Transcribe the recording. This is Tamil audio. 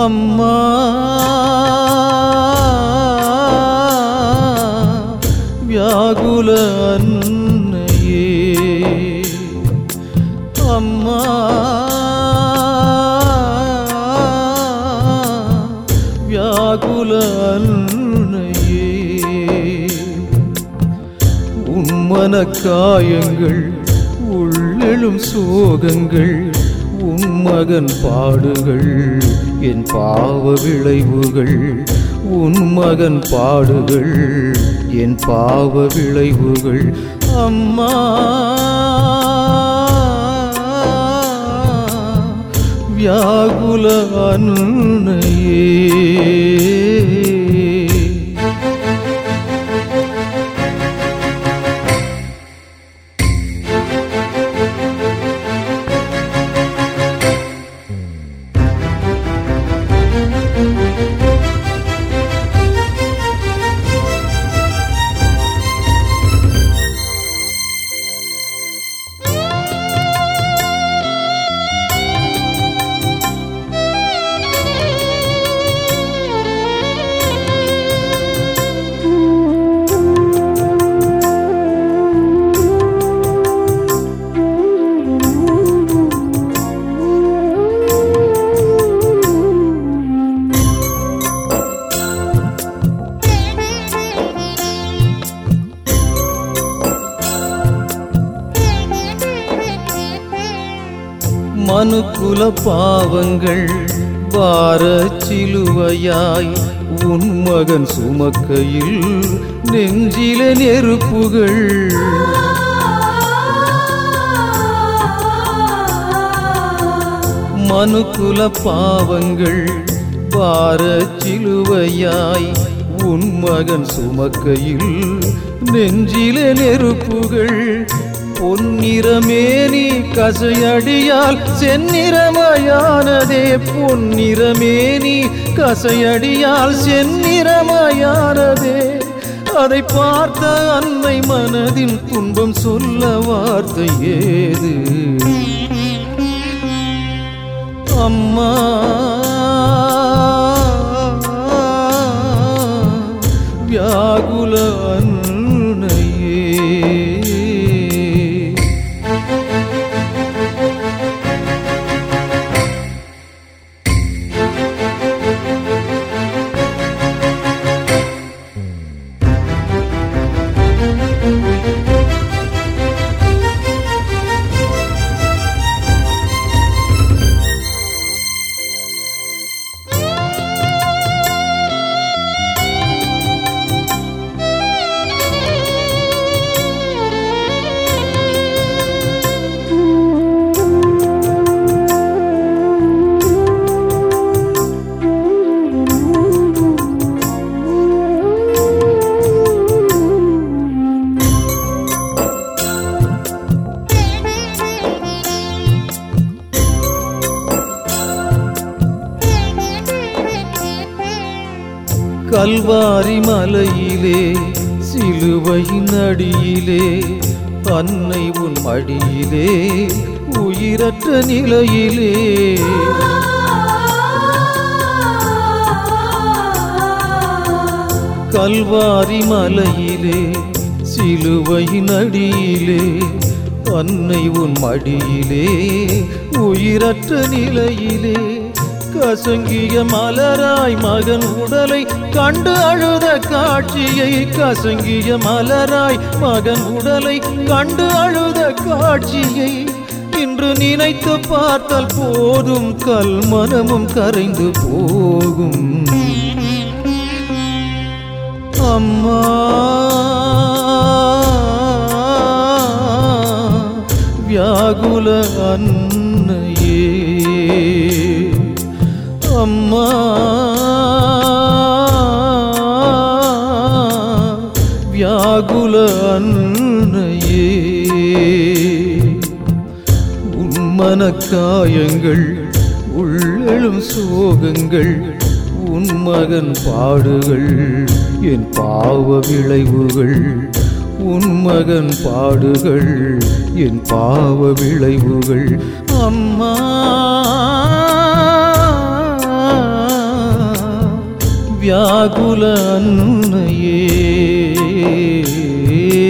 அம்மா வியாகுல அன்னையே அம்மா வியாகுல அன்னையே உன்மன காயங்கள் உள்ளெழும் சோகங்கள் உன் மகன் பாடுகள் என் பாவ விளைவுகள் உன் மகன் பாடுகள் என் பாவ விளைவுகள் அம்மா வியாகுல அன்னையே மனுக்குல பாவங்கள் பார சிலுவையாய் உன் மகன் சுமக்கையில் நெஞ்சில நெருப்புகள் மனுக்குல பாவங்கள் பார சிலுவையாய் உன் மகன் சுமக்கையில் நெஞ்சில நெருப்புகள் பொன்னிறமேனி கசையடியால் செந்நிறமயானதே பொன்னிறமேனி கசையடியால் செந்நிறமயானதே அதை பார்த்த அன்னை மனதின் துன்பம் சொல்ல வார்த்தை ஏது அம்மா வியாகுல அன்னையே கல்வாரி மலையிலே சிலுவையின் அடியிலே அன்னை உன் மடியிலே உயிரற்ற நிலையிலே கல்வாரி மலையிலே சிலுவையின் அடியிலே அன்னை உன் மடியிலே உயிரற்ற நிலையிலே கசங்கிய மலராய் மகன் உடலை கண்டு அழுத காட்சியை கசங்கிய மலராய் மகன் உடலை கண்டு அழுத காட்சியை இன்று நினைத்து பார்த்தால் போதும் கல் மனமும் கரைந்து போகும் அம்மா வியாகுல அன்னையே அம்மா வியாகுல அன்னையே உன்மன காயங்கள் உள்ளெழும் சோகங்கள் உன் மகன் பாடுகள் என் பாவ விளைவுகள் உன் மகன் பாடுகள் என் பாவ விளைவுகள் அம்மா வியாகுல அன்னையே